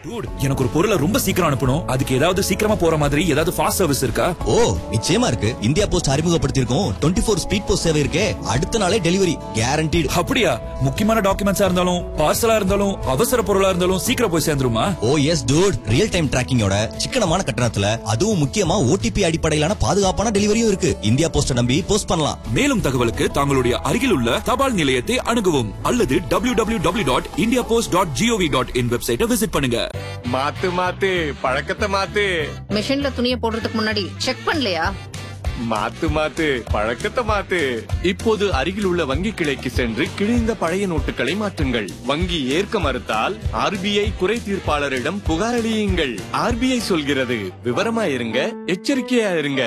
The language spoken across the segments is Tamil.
டூட் எனக்கு ஒரு பொருளை ரொம்ப சீக்கிரம் அனுப்பணும் அதுக்கு ஏதாவது சீக்கிரமா போற மாதிரி ஏதாவது ஃபாஸ்ட் சர்வீஸ் இருக்கா ஓ நிச்சயமா இருக்கு இந்தியா போஸ்ட் அறிமுகப்படுத்தியிருக்கோம் டுவெண்ட்டி ஃபோர் ஸ்பீட் போஸ்ட் சேவை இருக்கே அடுத்த நாளே டெலிவரி கேரண்டீடு அப்படியா முக்கியமான டாக்குமெண்ட்ஸா இருந்தாலும் பார்சலா இருந்தாலும் அவசர பொருளா இருந்தாலும் சீக்கிரம் போய் சேர்ந்துருமா oh yes dude real time டிராக்கிங்கோட சிக்கனமான கட்டணத்துல அதுவும் முக்கியமா ஓடிபி அடிப்படையிலான பாதுகாப்பான டெலிவரியும் இருக்கு இந்தியா போஸ்ட நம்பி போஸ்ட் பண்ணலாம் மேலும் தகவலுக்கு தங்களுடைய அருகில் உள்ள தபால் நிலையத்தை அணுகவும் அல்லது W W W dot India post dot G O V dot in வெப்சைட்டை விசிட் பண்ணுங்க மாத்து மாத்து பழக்கத்தை மாத்து மிஷின்ல துணியை போடுறதுக்கு முன்னாடி செக் பண்ணலையா மாத்து மாத்து பழக்கத்தை மாத்து இப்போது அருகில் உள்ள வங்கி கிளைக்கு சென்று கிழிந்த பழைய நோட்டுகளை மாற்றுங்கள் வங்கி ஏற்க மறுத்தால் ஆர்பிஐ குறை தீர்ப்பாளரிடம் புகாரளியுங்கள் ஆர்பிஐ சொல்கிறது விவரமா இருங்க எச்சரிக்கையா இருங்க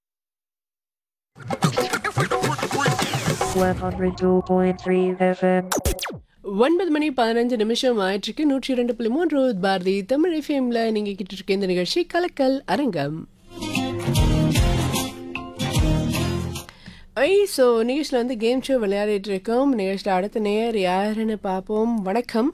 102.3 FM. ஒன்பது மணி பதினஞ்சு நிமிஷம் ஆயிற்றுக்கு நூற்றி இரண்டு புள்ளி மூன்று பாரதி தமிழ் எஃப்எம்ல நீங்க கிட்ட இருக்க இந்த நிகழ்ச்சி கலக்கல் அரங்கம் ஐ ஸோ நிகழ்ச்சியில் வந்து கேம் ஷோ விளையாடிட்டு இருக்கோம் நிகழ்ச்சியில் அடுத்த நேர் யாருன்னு பார்ப்போம் வணக்கம்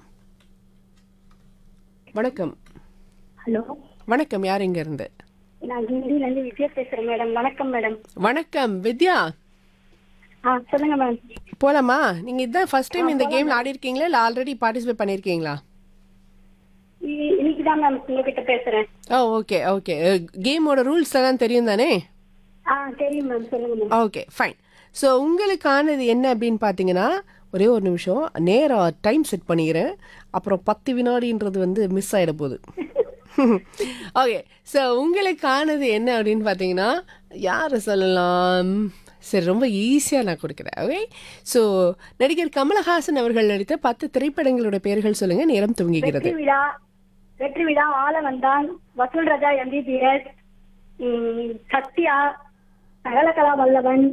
வணக்கம் ஹலோ வணக்கம் யார் இங்க இருந்து நான் கிண்டில இருந்து விஜயா பேசுறேன் மேடம் வணக்கம் மேடம் வணக்கம் வித்யா ஆ சொல்லுங்க மேம் போலாமா நீங்க இதான் ஃபர்ஸ்ட் டைம் இந்த கேம்ல ஆடி இருக்கீங்களா இல்ல ஆல்ரெடி பார்ட்டிசிபேட் பண்ணிருக்கீங்களா இன்னைக்கு தான் மேம் உங்ககிட்ட பேசுறேன் ஓ ஓகே ஓகே கேமோட ரூல்ஸ் எல்லாம் தெரியும் தானே ஆ தெரியும் மேம் சொல்லுங்க மேம் ஓகே ஃபைன் ஸோ உங்களுக்கானது என்ன அப்படின்னு பார்த்தீங்கன்னா ஒரே ஒரு நிமிஷம் நேராக டைம் செட் பண்ணிக்கிறேன் அப்புறம் பத்து வினாடின்றது வந்து மிஸ் ஆகிட போகுது ஓகே ஸோ உங்களுக்கானது என்ன அப்படின்னு பார்த்தீங்கன்னா யாரை சொல்லலாம் சரி ரொம்ப ஈஸியாக நான் கொடுக்குறேன் ஓகே ஸோ நடிகர் கமலஹாசன் அவர்கள் நடித்த பத்து திரைப்படங்களோட பெயர்கள் சொல்லுங்கள் நேரம் துவங்குகிறது வெற்றி விழா வெற்றி விழா ஆள வந்தான் வசூல் ராஜா எம்பிபிஎஸ் சத்யா சகலகலா வல்லவன்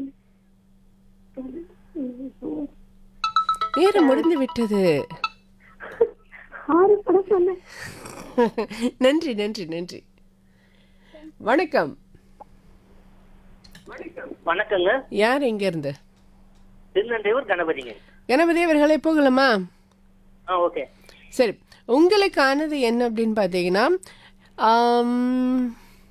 நேரம் முடிந்து விட்டது ஆறு படம் சொன்னேன் நன்றி நன்றி நன்றி வணக்கம் வணக்கங்க யார் எங்க இருந்து திருநன்றையூர் கணபதிங்க கணபதி அவர்களே போகலாமா ஆ ஓகே சரி உங்களுக்கானது என்ன அப்படின்னு பார்த்தீங்கன்னா ஆம்,